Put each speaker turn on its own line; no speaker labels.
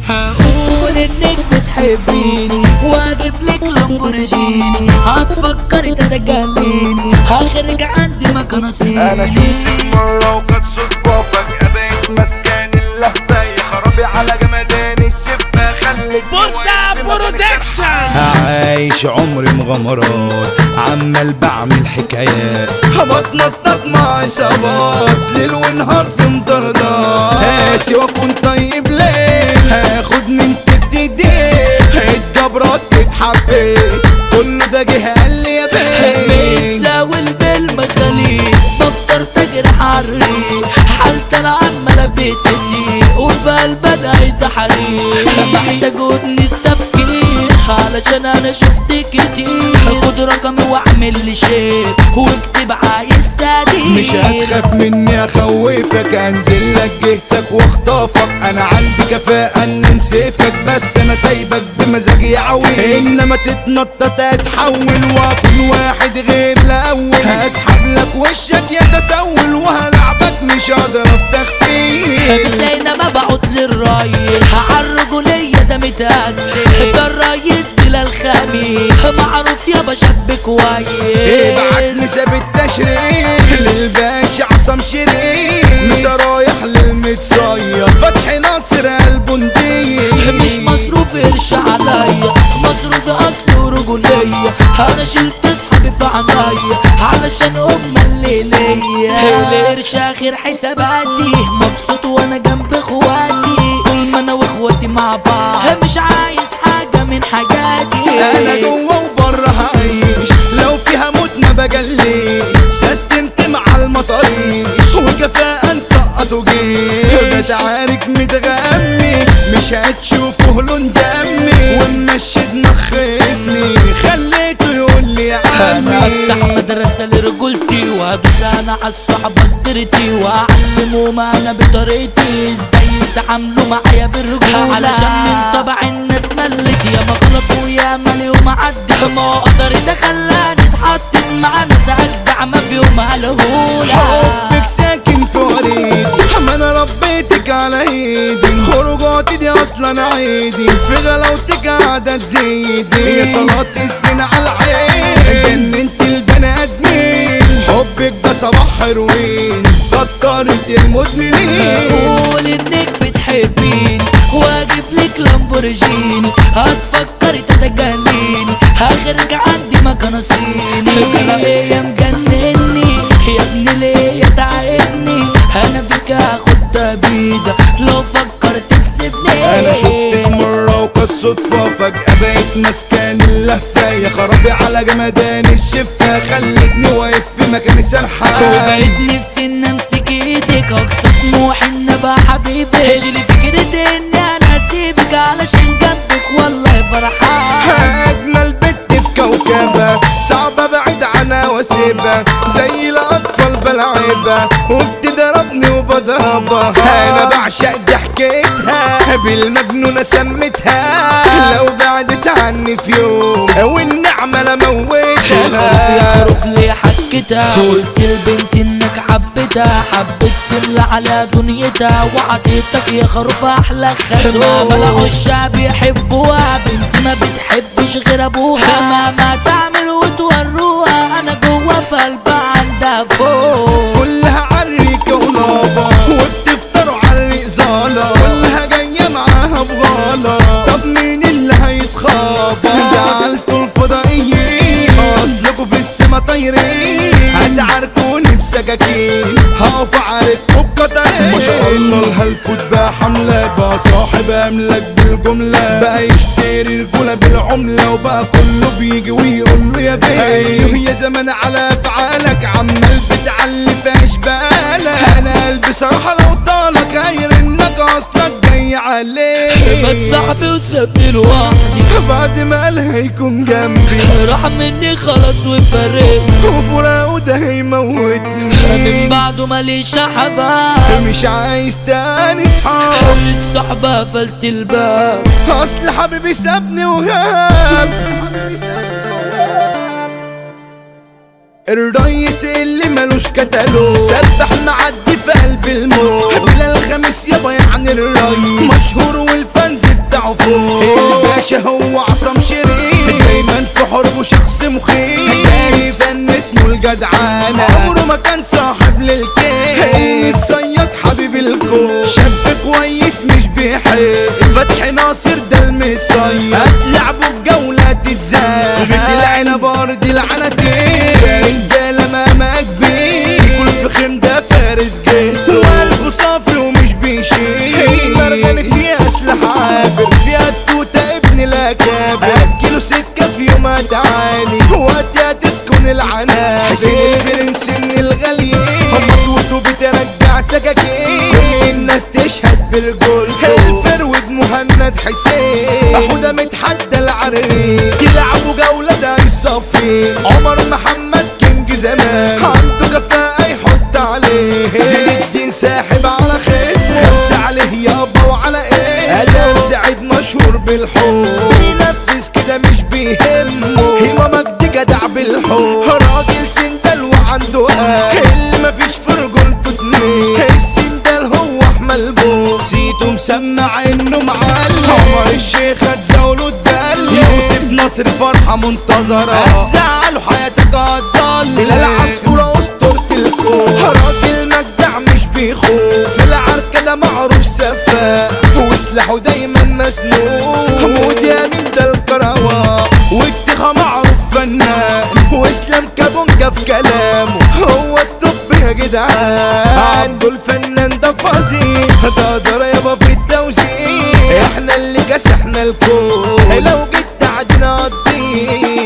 هقول انك بتحبيني واجيب لك لامبورجيني هتفكري تتجنني هخرج عندي مكان
انا
صيني
شفتك مرة وكانت صدفة فجأة بقيت مسكان اللهفة يا خرابي على جمدان الشفة خلتني
بودا برودكشن
عايش عمري مغامرات عمال بعمل حكايات بتنطط مع عصابات ليل ونهار في مطاردات قاسي واكون طيب ليه هاخد من تبتدي الجبرات تتحبيت كله ده جه قال لي يا بيه
بتزاول بالمخاليق بفطر تجرح عالريق حالتي انا عمالة بتسيق وفي بدأ يتحريق محتاج ودني التفكير علشان انا شفت كتير خد رقمي واعمل لي شير واكتب عايز تقدير
مش هتخاف مني اخوفك انزل لك جهتك واخطافك انا عندي كفاءة ان نسيفك بس انا سايبك بمزاجي عويل انما تتنطط اتحول واكون واحد غير الاول هسحب لك وشك يتسول وهلعبك مش هضرب تخفيف
بس اينما بعد للريس عالرجولية ده متأسس ده الريس بلا الخميس معروف يابا شاب كويس
ابعت نسب التشريف للباشا عصام شريف مش رايح للمتصير فتحي ناصر البندية
مش مصروف قرش عليا مصروف اصل ورجولية انا شلت اصحابي في عنايا علشان ام اللي ليا القرش اخر حساباتي مبسوط وانا جنب اخواتي طول ما انا واخواتي مع بعض مش عايز حاجة من حاجاتي
انا جوه وبره هعيش لو فيها موت ما بجليش سستمت مع المطاريش وكفاءة نسقط وجيش بتعارك متغمي مش هتشوفه لون دمي ومشي دماغ خصمي خليته يقول لي يا
انا
عمي
افتح مدرسة لرجولتي وادوس انا عالصحبة قدرتي واعلمهم انا بطريقتي ازاي يتعاملوا معايا بالرجولة علشان من طبع الناس ملت يا مغلط ويا مالي ومعدي ما اقدر ده خلاني اتحطت مع ناس اجدع ما فيهم هالهولة
حبك ساكن في وريدي ما انا ربيتك على ايدي خروجاتي دي اصلا عيدي في غلاوتك قاعدة تزيدي يا صلاة الزنا على العين جننت البني ادمين حبك ده صباح هيروين كترت المدمنين
قول انك بتحبيني واجيب لك لامبورجيني هتفكري تتجنني هخرج عندي مكان صيني ايه يا مجنني يا ابني ليه تعبني انا فيك هاخد تبيدة لو فكرت تسيبني
انا شفتك مرة وكانت صدفة فجأة بقيت مسكان اللهفة يا خرابي على جمدان الشفة خلتني واقف في مكاني سرحان
وبقيت نفسي ان امسك ايدك اقصى طموحي ان ابقى حبيبك شيلي فكرة ان انا اسيبك علشان جنبك والله فرحان
اجمل بنت في كوكبة صعبة بعيد عنها واسيبها زي الاطفال بلعبها وبتضربني وبضربها انا بعشق ضحكتها بالمجنونة سمتها لو بعدت عني في يوم والنعمة لا
خروف يا
موتها
خروف ليه حكتها قلت البنت انك حبتها حبيت تملى على دنيتها وعطيتك يا خروف احلى خسمة ملعوا الشعب يحبوها بنت ما بتحبش غير ابوها مهما تعمل وتوروها انا جوا في قلبها عندها فوق
كلها عريكة ونابة وبتفطروا عريق زالة كلها جاية معاها بغالة طب مين اللي هيتخابى زعلتوا الفضائيين اصلكوا في السما طايرين هتعاركوني بسكاكين هقف عليكوا بقطرين ما شاء الله الهلفوت بقى حملة بقى صاحب املاك بالجملة بقى يشتري رجولة بالعملة وبقى كله بيجي ويقول له يا بيه ايوه يا زمان على افعالك عمال بتعلي في اشبالك انا قلبي صراحة لو طالك غير انك اصلك جاي عليه
بس صاحبي وسابني لوحدي
بعد ما قال هيكون جنبي
راح مني خلاص وفرقني
وفراقه ده هيموتني
من بعده ماليش حباب
مش عايز تاني صحاب
الصحبة قفلت الباب
اصل حبيبي سابني وغاب الريس اللي ملوش كتالوج سبح معدي في قلب الموت بلا الخميس يابا يعني الريس مشهور والفانز رفعه فوق الباشا هو عصام شريف دايما في حربه شخص مخيف داري فن اسمه الجدعانة عمره ما كان صاحب للكيف الصياد حبيب الكون شاب كويس مش بيحب فتحي ناصر ده المصيد هتلعبه في جولة تتزاح بيت العنب ارض العنتين رجالة مهما كبير يكون في خيم ده فارس جه وقلبه صافي ومش بيشيل مرغني فيها اسلحة عابر فيها التوتة ابن الاكابر اكله سكة في يوم تعاني وقتها تسكن العنابر حسين البرنس من الغاليين خطوته بترجع سكاكين كل الناس تشهد بالجول الفرود مهند حسين حودة متحدى العريق يلعبوا جولة ده يصفي عمر محمد كينج زمان عنده كفاءة يحط عليه زين الدين ساحب على خصمه خمسة عليه يابا وعلى اسمه سعيد مشهور بالحب بينفذ كده مش بيهمه هيما مجدي جدع بالحب راجل سندل وعنده قلب اللي مفيش في رجولته اتنين السندل هو احمل بو سيتو مسمع انه معلم عمر الشيخ هتزاوله الدل يوسف نصر فرحة منتظرة هتزعله حياتك هتضل بلال عصفورة اسطورة الكون راجل مجدع مش بيخوف في العركة ده معروف سفاح وسلاحه دايما مسنون حمود يمين ده الكروان والتخا معروف فنان واسلام كابونجا في كلامه هو الطب يا جدعان عنده الفنان ده فظيع ده قدر يابا في التوزيع احنا اللي كسحنا الكون لو جيت تعدينا الضيق